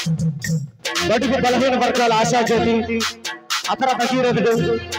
బడుగు బలహీన వర్గాల ఆశాజ్యోతి అపర భగీరథుడు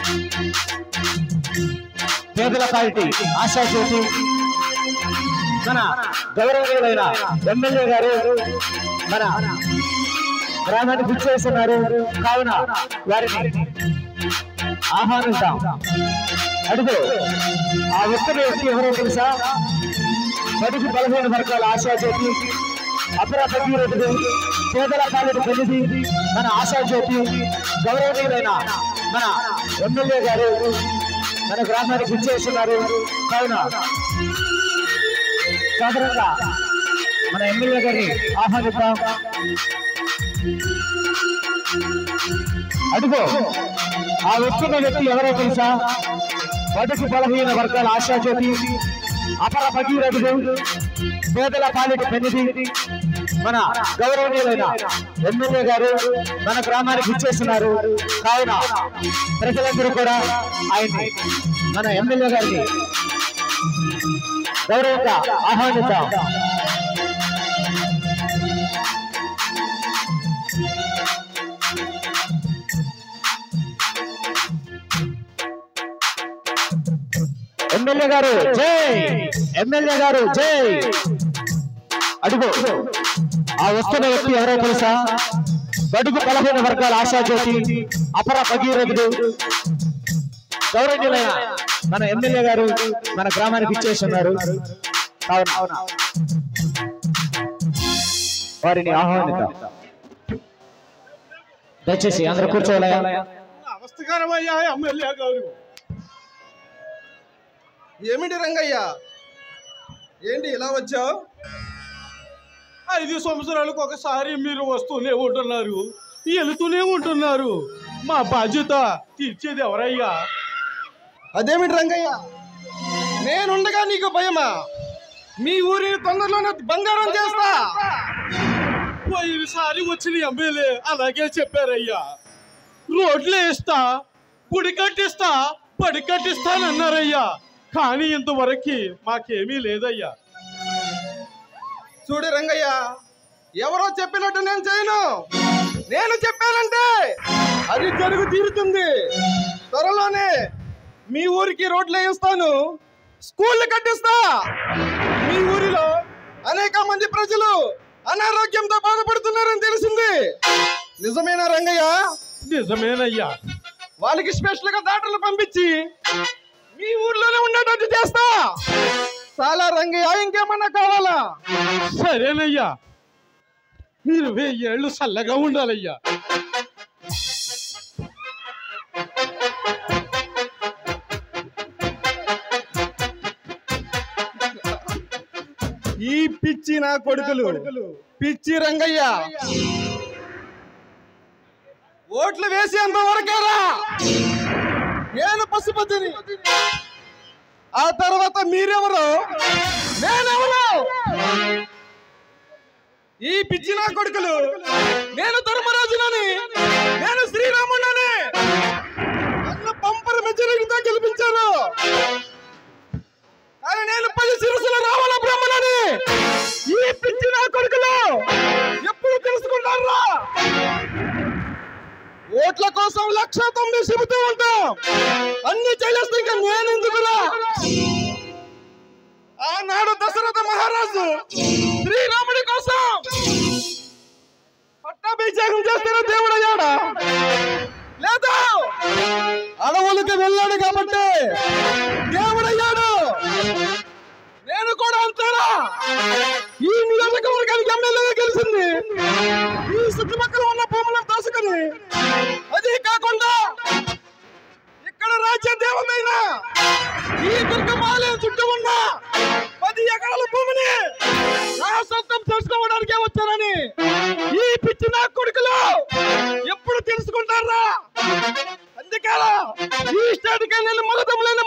పేదల పార్టీ ఆశాజ్యోతి మన గౌరవనీయులైన ఎమ్మెల్యే గారు మన గ్రామానికి పిచ్చేస్తున్నారు కావున వారిని ఆహ్వానిద్దాం అడుగు ఆ ఉత్తర వ్యక్తి ఎవరో తెలుసా బడుగు బలహీన వర్గాల ఆశాజ్యోతి అపర భగీరథుడు పేదల పాలిట పెళ్లిది మన ఆశాజ్యోతి గౌరవనీయులైన మన ఎమ్మెల్యే గారు మన గ్రామానికి పిచ్చేస్తున్నారు కావున సాధారణంగా మన ఎమ్మెల్యే గారిని ఆహ్వానిద్దాం అడుగు ఆ వస్తున్న వ్యక్తి ఎవరో తెలుసా బడుగు బలహీన వర్గాల ఆశాజ్యోతి అపర భగీరథుడు పేదల పాలిట పెన్నిది మన గౌరవనీయులైన ఎమ్మెల్యే గారు మన గ్రామానికి ఇచ్చేస్తున్నారు కావున ప్రజలందరూ కూడా ఆయన్ని మన ఎమ్మెల్యే గారిని గౌరవంగా ఆహ్వానిద్దాం ఎమ్మెల్యే గారు జై ఎమ్మెల్యే గారు జై అడుగు ఆ వస్తున్న వ్యక్తి ఎవరో తెలుసా బడుగు బలహీన వర్గాల ఆశాజ్యోతి అపర భగీరథుడు గౌరవనీయులైన మన ఎమ్మెల్యే గారు మన గ్రామానికి ఇచ్చేస్తున్నారు కావున వారిని ఆహ్వానిద్దాం దయచేసి అందరూ కూర్చోవాలయా అవస్థకరమయ్యా ఎమ్మెల్యే గారు ఏమిటి రంగయ్య ఏంటి ఇలా వచ్చావు ఐదు సంవత్సరాలకు ఒకసారి మీరు వస్తూనే ఉంటున్నారు వెళుతూనే ఉంటున్నారు మా బాధ్యత తీర్చేది ఎవరయ్యా అదేమిటి రంగయ్య నేనుండగా నీకు భయమా మీ ఊరిని తొందరలోనే బంగారం చేస్తా పోయినసారి వచ్చిన ఎమ్మెల్యే అలాగే చెప్పారయ్యా రోడ్లు వేస్తా గుడి కట్టిస్తా పడి కట్టిస్తానన్నారయ్యా కానీ ఇంతవరకు మాకేమీ లేదయ్యా చూడు రంగయ్య ఎవరో చెప్పినట్టు నేను చేయను నేను చెప్పానంటే అది జరుగు తీరుతుంది త్వరలోనే మీ ఊరికి రోడ్లు వేయిస్తాను స్కూళ్ళు కట్టిస్తా మీ ఊరిలో అనేక మంది ప్రజలు అనారోగ్యంతో బాధపడుతున్నారని తెలిసింది నిజమేనా రంగయ్య నిజమేనయ్యా వాళ్ళకి స్పెషల్ గా డాక్టర్లు పంపించి మీ ఊర్లోనే ఉండేటట్టు చేస్తా చాలా రంగయ్య ఇంకేమన్నా కావాలా సరేనయ్యా మీరు వెయ్యేళ్ళు చల్లగా ఉండాలయ్యా ఈ పిచ్చి నా కొడుకులు పిచ్చి రంగయ్య ఓట్లు వేసేంత వరకేరా నేను పశుపతిని ఆ తర్వాత మీరెవరు నేనెవరు ఈ పిచ్చి నా కొడుకులు నేను ధర్మరాజునని నేను శ్రీరాముడని నన్ను పంపర మెజారిటీతో గెలిపించారు కానీ నేను పది శిరసుల రావణ బ్రహ్మలని ఈ పిచ్చి నా కొడుకులు ఎప్పుడు తెలుసుకుంటారా ఓట్ల కోసం లక్ష తొమ్మిది చెబుతూ ఉంటాం అన్ని చేస్తే ఇంకా నేను ఎందుకురా ఆనాడు దశరథ మహారాజు శ్రీరాముడి కోసం పట్టాభిషేకం చేస్తున్న దేవుడు అయ్యాడా లేదా అడవులకు వెళ్ళాడు కాబట్టి దేవుడయ్యాడు నేను కూడా అంతేనా ఈ నియోజకవర్గానికి ఎమ్మెల్యేగా గెలిచింది ఈ చుట్టుపక్కల ఉన్న భూములను దోసుకుని అదే కాకుండా ఇక్కడ రాజ్య దేవమైన ఈ దుర్గమాలయం చుట్టూ ఉన్న పది ఎకరాల భూమిని నా సొంతం చేసుకోవడానికే వచ్చానని ఈ పిచ్చి నా కొడుకులు ఎప్పుడు తెలుసుకుంటారా అందుకేలా ఈ స్టేట్కి నేను మగతం లేని